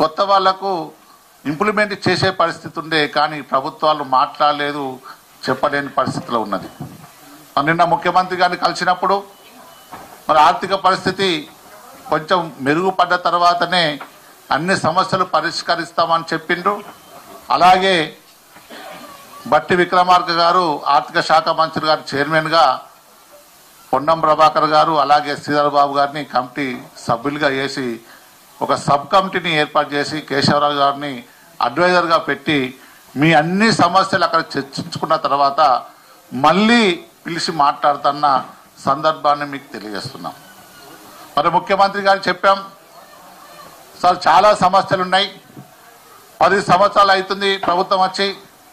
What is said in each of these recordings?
కొత్త వాళ్లకు ఇంప్లిమెంట్ చేసే పరిస్థితి ఉండే కానీ ప్రభుత్వాలు మాట్లాడలేదు చెప్పలేని పరిస్థితిలో ఉన్నది మరి నిన్న ముఖ్యమంత్రి గారిని కలిసినప్పుడు మరి ఆర్థిక పరిస్థితి కొంచెం మెరుగుపడ్డ తర్వాతనే అన్ని సమస్యలు పరిష్కరిస్తామని చెప్పిండ్రు అలాగే బట్టి విక్రమార్క గారు ఆర్థిక శాఖ మంత్రి గారు చైర్మన్గా పొన్నం ప్రభాకర్ గారు అలాగే శ్రీధర్ బాబు గారిని కమిటీ సభ్యులుగా చేసి ఒక సబ్ కమిటీని ఏర్పాటు చేసి కేశవరావు గారిని అడ్వైజర్గా పెట్టి మీ అన్ని సమస్యలు అక్కడ చర్చించుకున్న తర్వాత మళ్ళీ పిలిచి మాట్లాడుతున్న సందర్భాన్ని మీకు తెలియజేస్తున్నాం మరి ముఖ్యమంత్రి గారు చెప్పాం సార్ చాలా సమస్యలు ఉన్నాయి పది సంవత్సరాలు అవుతుంది ప్రభుత్వం వచ్చి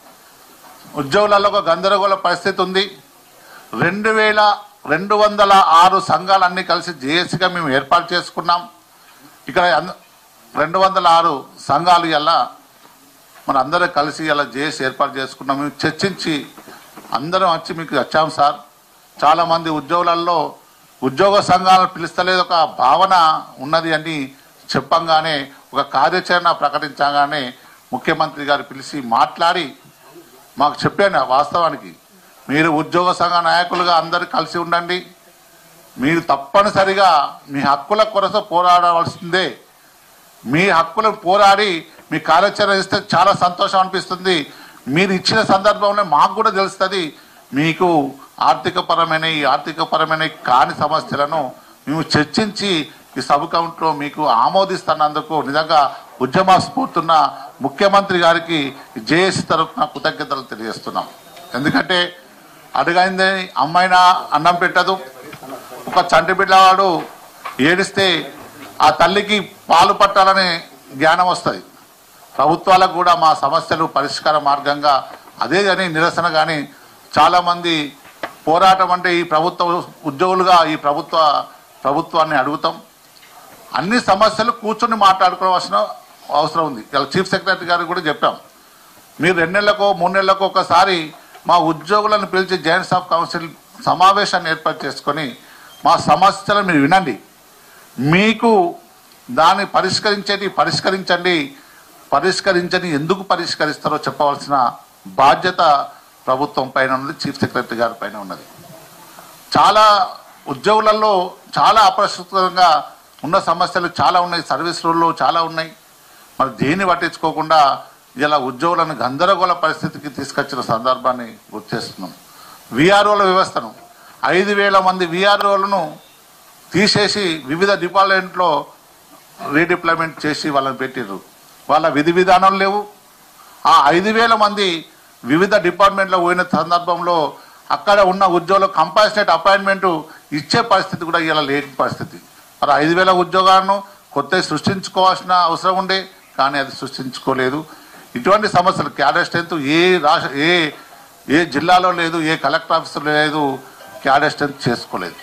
ఉద్యోగులలో ఒక గందరగోళ పరిస్థితి ఉంది రెండు వేల రెండు వందల ఆరు సంఘాలన్నీ కలిసి జేఏసీగా మేము ఏర్పాటు చేసుకున్నాం ఇక్కడ అంద- రెండు వందల ఆరు సంఘాలు ఇలా మన అందరం కలిసి ఇలా జేఏసీ ఏర్పాటు చేసుకున్నాం మేము చర్చించి అందరం వచ్చి మీకు వచ్చాం సార్ చాలామంది ఉద్యోగులలో ఉద్యోగ సంఘాలను పిలుస్తలేదు ఒక భావన ఉన్నది అని చెప్పంగానే ఒక కార్యాచరణ ప్రకటించగానే ముఖ్యమంత్రి గారు పిలిచి మాట్లాడి మాకు చెప్పాను వాస్తవానికి మీరు ఉద్యోగ సంఘ నాయకులుగా అందరు కలిసి ఉండండి మీరు తప్పనిసరిగా మీ హక్కుల కొరత పోరాడవలసిందే మీ హక్కులను పోరాడి మీ కార్యాచరణ ఇస్తే చాలా సంతోషం అనిపిస్తుంది మీరు ఇచ్చిన సందర్భంలో మాకు కూడా తెలుస్తుంది మీకు ఆర్థిక పరమైన ఈ ఆర్థిక పరమైన కాని సమస్యలను మేము చర్చించి ఈ సబ్ కౌంట్లో మీకు ఆమోదిస్తున్నందుకు నిజంగా ఉద్యమ స్ఫూర్తున్న ముఖ్యమంత్రి గారికి జేఏసీ తరఫున కృతజ్ఞతలు తెలియజేస్తున్నాం ఎందుకంటే అడుగైంది అమ్మాయినా అన్నం పెట్టదు ఒక చంటి బిడ్డవాడు ఏడిస్తే ఆ తల్లికి పాలు పట్టాలనే జ్ఞానం వస్తుంది ప్రభుత్వాలకు కూడా మా సమస్యలు పరిష్కార మార్గంగా అదే కానీ నిరసన కానీ చాలామంది పోరాటం అంటే ఈ ప్రభుత్వ ఉద్యోగులుగా ఈ ప్రభుత్వ ప్రభుత్వాన్ని అడుగుతాం అన్ని సమస్యలు కూర్చొని మాట్లాడుకోవాల్సిన అవసరం ఉంది ఇలా చీఫ్ సెక్రటరీ గారికి కూడా చెప్పాం మీరు రెండు నెలలకో మూడు నెలలకో ఒకసారి మా ఉద్యోగులను పిలిచి జాయింట్స్ ఆఫ్ కౌన్సిల్ సమావేశాన్ని ఏర్పాటు చేసుకొని మా సమస్యలను మీరు వినండి మీకు దాన్ని పరిష్కరించేది పరిష్కరించండి పరిష్కరించని ఎందుకు పరిష్కరిస్తారో చెప్పవలసిన బాధ్యత ప్రభుత్వం పైన ఉన్నది చీఫ్ సెక్రటరీ గారి పైన ఉన్నది చాలా ఉద్యోగులలో చాలా అప్రస్తుతంగా ఉన్న సమస్యలు చాలా ఉన్నాయి సర్వీస్ రూల్లో చాలా ఉన్నాయి మరి దేన్ని పట్టించుకోకుండా ఇలా ఉద్యోగులను గందరగోళ పరిస్థితికి తీసుకొచ్చిన సందర్భాన్ని గుర్తు చేస్తున్నాం విఆర్ఓల వ్యవస్థను ఐదు వేల మంది విఆర్ఓలను తీసేసి వివిధ డిపార్ట్మెంట్లో రీడిప్లాయ్మెంట్ చేసి వాళ్ళని పెట్టిర్రు వాళ్ళ విధి విధానాలు లేవు ఆ ఐదు వేల మంది వివిధ డిపార్ట్మెంట్లో పోయిన సందర్భంలో అక్కడ ఉన్న ఉద్యోగులకు కంపాసినేట్ అపాయింట్మెంట్ ఇచ్చే పరిస్థితి కూడా ఇలా లేని పరిస్థితి మరి ఐదు వేల ఉద్యోగాలను కొత్త సృష్టించుకోవాల్సిన అవసరం ఉండే కానీ అది సృష్టించుకోలేదు ఇటువంటి సమస్యలు క్యాడర్ స్ట్రెంత్ ఏ రాష్ట్ర ఏ ఏ జిల్లాలో లేదు ఏ కలెక్టర్ ఆఫీసులో లేదు క్యాడర్ స్ట్రెంత్ చేసుకోలేదు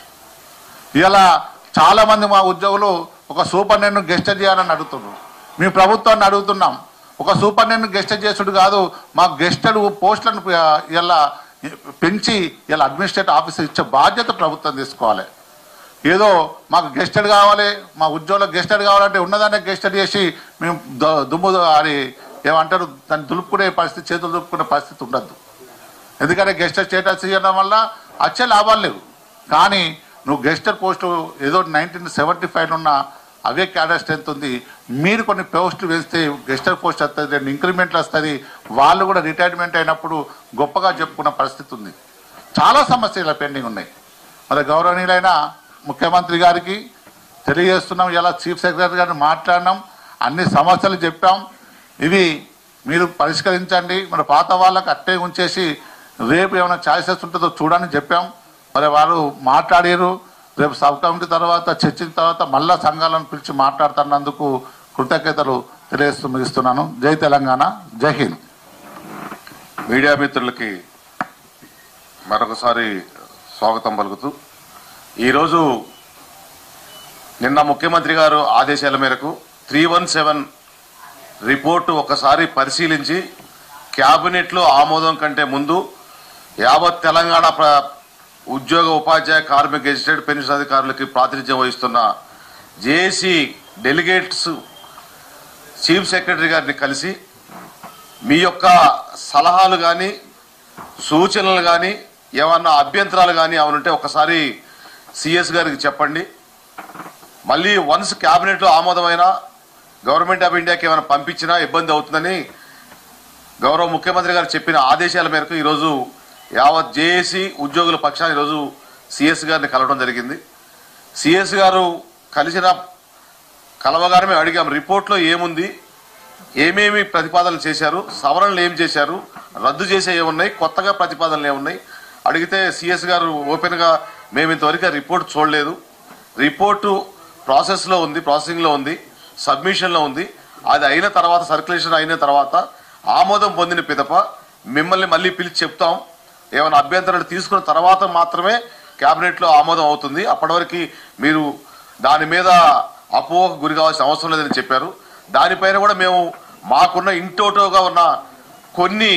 ఇలా చాలా మంది మా ఉద్యోగులు ఒక సూపరింటెండెంట్ గెస్ట్ చేయాలని అడుగుతున్నారు మేము ప్రభుత్వాన్ని అడుగుతున్నాం ఒక సూపరింటెండెంట్ గెస్ట్ చేసుడు కాదు మా గెస్టెడ్ పోస్టులను ఇలా పెంచి ఇలా అడ్మినిస్ట్రేటివ్ ఆఫీసర్ ఇచ్చే బాధ్యత ప్రభుత్వం తీసుకోవాలి ఏదో మాకు గెస్టెడ్ కావాలి మా ఉద్యోగులకు గెస్టెడ్ కావాలంటే ఉన్నదాన్ని గెస్టెడ్ చేసి మేము ద- దుమ్ము అది ఏమంటారు దాన్ని దులుపుకునే పరిస్థితి చేతులు దులుపుకునే పరిస్థితి ఉండద్దు ఎందుకంటే గెస్టర్ స్టేటస్ ఇవ్వడం వల్ల వచ్చే లాభాలు లేవు కానీ నువ్వు గెస్టర్ పోస్టు ఏదో నైన్టీన్ సెవెంటీ ఫైవ్ ఉన్న అవే క్యాడర్ స్ట్రెంత్ ఉంది మీరు కొన్ని పోస్టులు వేస్తే గెస్టర్ పోస్ట్ వస్తుంది రెండు ఇంక్రిమెంట్లు వస్తుంది వాళ్ళు కూడా రిటైర్మెంట్ అయినప్పుడు గొప్పగా చెప్పుకున్న పరిస్థితి ఉంది చాలా సమస్యలు ఇలా పెండింగ్ ఉన్నాయి మరి గౌరవనీయులైన ముఖ్యమంత్రి గారికి తెలియజేస్తున్నాం ఇలా చీఫ్ సెక్రటరీ గారిని మాట్లాడినాం అన్ని సమస్యలు చెప్పాం ఇవి మీరు పరిష్కరించండి మన పాత వాళ్ళకి అట్టే ఉంచేసి రేపు ఏమైనా ఛాయిసెస్ ఉంటుందో చూడని చెప్పాం మరి వారు మాట్లాడారు రేపు సబ్ కమిటీ తర్వాత చర్చించిన తర్వాత మళ్ళా సంఘాలను పిలిచి మాట్లాడుతున్నందుకు కృతజ్ఞతలు తెలియజేస్తూ ముగిస్తున్నాను జై తెలంగాణ జై హింద్ మీడియా మిత్రులకి మరొకసారి స్వాగతం పలుకుతూ ఈరోజు నిన్న ముఖ్యమంత్రి గారు ఆదేశాల మేరకు త్రీ వన్ సెవెన్ రిపోర్టు ఒకసారి పరిశీలించి క్యాబినెట్లో ఆమోదం కంటే ముందు యావత్ తెలంగాణ ప్ర ఉద్యోగ ఉపాధ్యాయ కార్మిక గెజిటెడ్ పెన్షన్ అధికారులకి ప్రాతినిధ్యం వహిస్తున్న జేఏసీ డెలిగేట్స్ చీఫ్ సెక్రటరీ గారిని కలిసి మీ యొక్క సలహాలు కానీ సూచనలు కానీ ఏమన్నా అభ్యంతరాలు కానీ ఏమనుంటే ఒకసారి సిఎస్ గారికి చెప్పండి మళ్ళీ వన్స్ క్యాబినెట్లో ఆమోదమైన గవర్నమెంట్ ఆఫ్ ఇండియాకి ఏమైనా పంపించినా ఇబ్బంది అవుతుందని గౌరవ ముఖ్యమంత్రి గారు చెప్పిన ఆదేశాల మేరకు ఈరోజు యావత్ జేఏసీ ఉద్యోగుల పక్షాన ఈరోజు సిఎస్ గారిని కలవడం జరిగింది సిఎస్ గారు కలిసిన కలవగానే మేము అడిగాం రిపోర్ట్లో ఏముంది ఏమేమి ప్రతిపాదనలు చేశారు సవరణలు ఏం చేశారు రద్దు చేసే ఏమున్నాయి కొత్తగా ప్రతిపాదనలు ఏమున్నాయి అడిగితే సిఎస్ గారు ఓపెన్గా మేము ఇంతవరకు ఆ రిపోర్ట్ చూడలేదు రిపోర్టు ప్రాసెస్లో ఉంది ప్రాసెసింగ్లో ఉంది సబ్మిషన్లో ఉంది అది అయిన తర్వాత సర్క్యులేషన్ అయిన తర్వాత ఆమోదం పొందిన పిదప మిమ్మల్ని మళ్ళీ పిలిచి చెప్తాం ఏమైనా అభ్యంతరాలు తీసుకున్న తర్వాత మాత్రమే క్యాబినెట్లో ఆమోదం అవుతుంది అప్పటి వరకు మీరు దాని మీద అపోహకు గురి కావాల్సిన అవసరం లేదని చెప్పారు దానిపైన కూడా మేము మాకున్న ఇంటోటోగా ఉన్న కొన్ని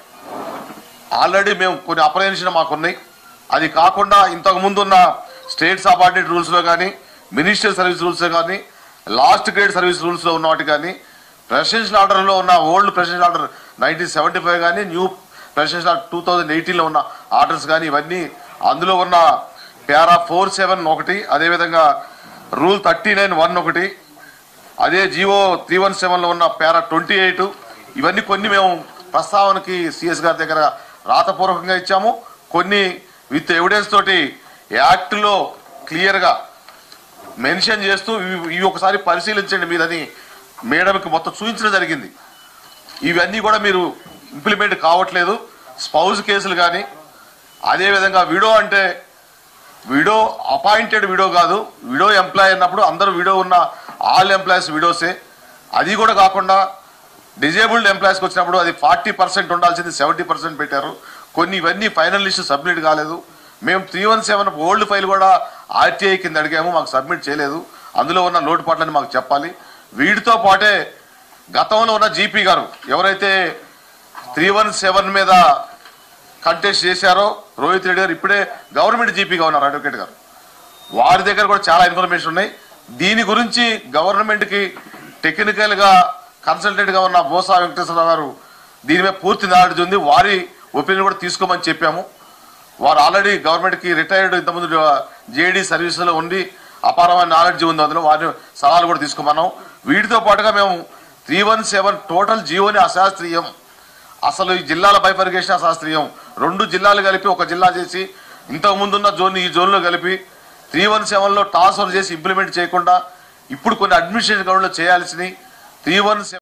ఆల్రెడీ మేము కొన్ని అప్రయన్షన్ మాకున్నాయి అది కాకుండా ఇంతకు ముందు ఉన్న స్టేట్ సబార్డినేట్ రూల్స్లో కానీ మినిస్టర్ సర్వీస్ రూల్స్లో కానీ లాస్ట్ గ్రేడ్ సర్వీస్ రూల్స్లో ఉన్న వాటి కానీ ప్రెసిడెన్షియల్ ఆర్డర్లో ఉన్న old presidential order nineteen seventy five కానీ new presidential order two thousand ఎయిటీన్లో ఉన్న ఆర్డర్స్ కానీ ఇవన్నీ అందులో ఉన్న పేరా ఫోర్ సెవెన్ ఒకటి అదేవిధంగా రూల్ థర్టీ నైన్ వన్ ఒకటి అదే జియో త్రీ వన్ సెవెన్లో ఉన్న పేరా ట్వంటీ ఎయిట్ ఇవన్నీ కొన్ని మేము ప్రస్తావనకి సిఎస్ గారి దగ్గర రాతపూర్వకంగా ఇచ్చాము కొన్ని విత్ ఎవిడెన్స్ తోటి యాక్ట్లో క్లియర్గా మెన్షన్ చేస్తూ ఇవి- ఇవి ఒకసారి పరిశీలించండి మీరని మేడంకి మొత్తం చూపించడం జరిగింది ఇవన్నీ కూడా మీరు ఇంప్లిమెంట్ కావట్లేదు స్పౌజ్ కేసులు కానీ అదేవిధంగా విడో అంటే విడో అపాయింటెడ్ విడో కాదు విడో ఎంప్లాయ్ అన్నప్పుడు అందరూ విడో ఉన్న ఆల్ ఎంప్లాయీస్ విడోసే అది కూడా కాకుండా డిజేబుల్డ్ ఎంప్లాయీస్కి వచ్చినప్పుడు అది ఫార్టీ పర్సెంట్ ఉండాల్సింది సెవెంటీ పర్సెంట్ పెట్టారు కొన్ని ఇవన్నీ ఫైనల్ లిస్ట్ సబ్మిట్ కాలేదు మేము three one seven old file కూడా ఆర్టీఐ కింద అడిగాము మాకు సబ్మిట్ చేయలేదు అందులో ఉన్న లోటుపాట్లని మాకు చెప్పాలి వీటితో పాటే గతంలో ఉన్న జీపీ గారు ఎవరైతే త్రీ వన్ సెవెన్ మీద కంటెస్ట్ చేశారో రోహిత్ రెడ్డి గారు ఇప్పుడే గవర్నమెంట్ జీపీగా ఉన్నారు అడ్వకేట్ గారు వారి దగ్గర కూడా చాలా ఇన్ఫర్మేషన్ ఉన్నాయి దీని గురించి గవర్నమెంట్ కి టెక్నికల్ గా కన్సల్టెంట్ గా ఉన్న బోసా వెంకటేశ్వరరావు గారు దీని మీద పూర్తి నాలెడ్జ్ ఉంది వారి ఒపీనియన్ కూడా తీసుకోమని చెప్పాము వారు ఆల్రెడీ గవర్నమెంట్ కి రిటైర్డ్ ఇంతకుముందు జేడీ సర్వీసులో ఉండి అపారమైన నాలెడ్జ్ ఉంది అందులో వారి సలహాలు కూడా తీసుకోమన్నాం వీటితో పాటుగా మేము త్రీ వన్ సెవెన్ టోటల్ జియోని అశాస్త్రీయం అసలు ఈ జిల్లాల బైఫర్గేషన్ అశాస్త్రీయం రెండు జిల్లాలు కలిపి ఒక జిల్లా చేసి ఇంతకు ముందున్న జోన్ ఈ జోన్లో కలిపి త్రీ వన్ సెవెన్లో ట్రాన్స్ఫర్ చేసి ఇంప్లిమెంట్ చేయకుండా ఇప్పుడు కొన్ని అడ్మినిస్ట్రేషన్ గవర్నమెంట్లో చేయాల్సినవి త్రీ వన్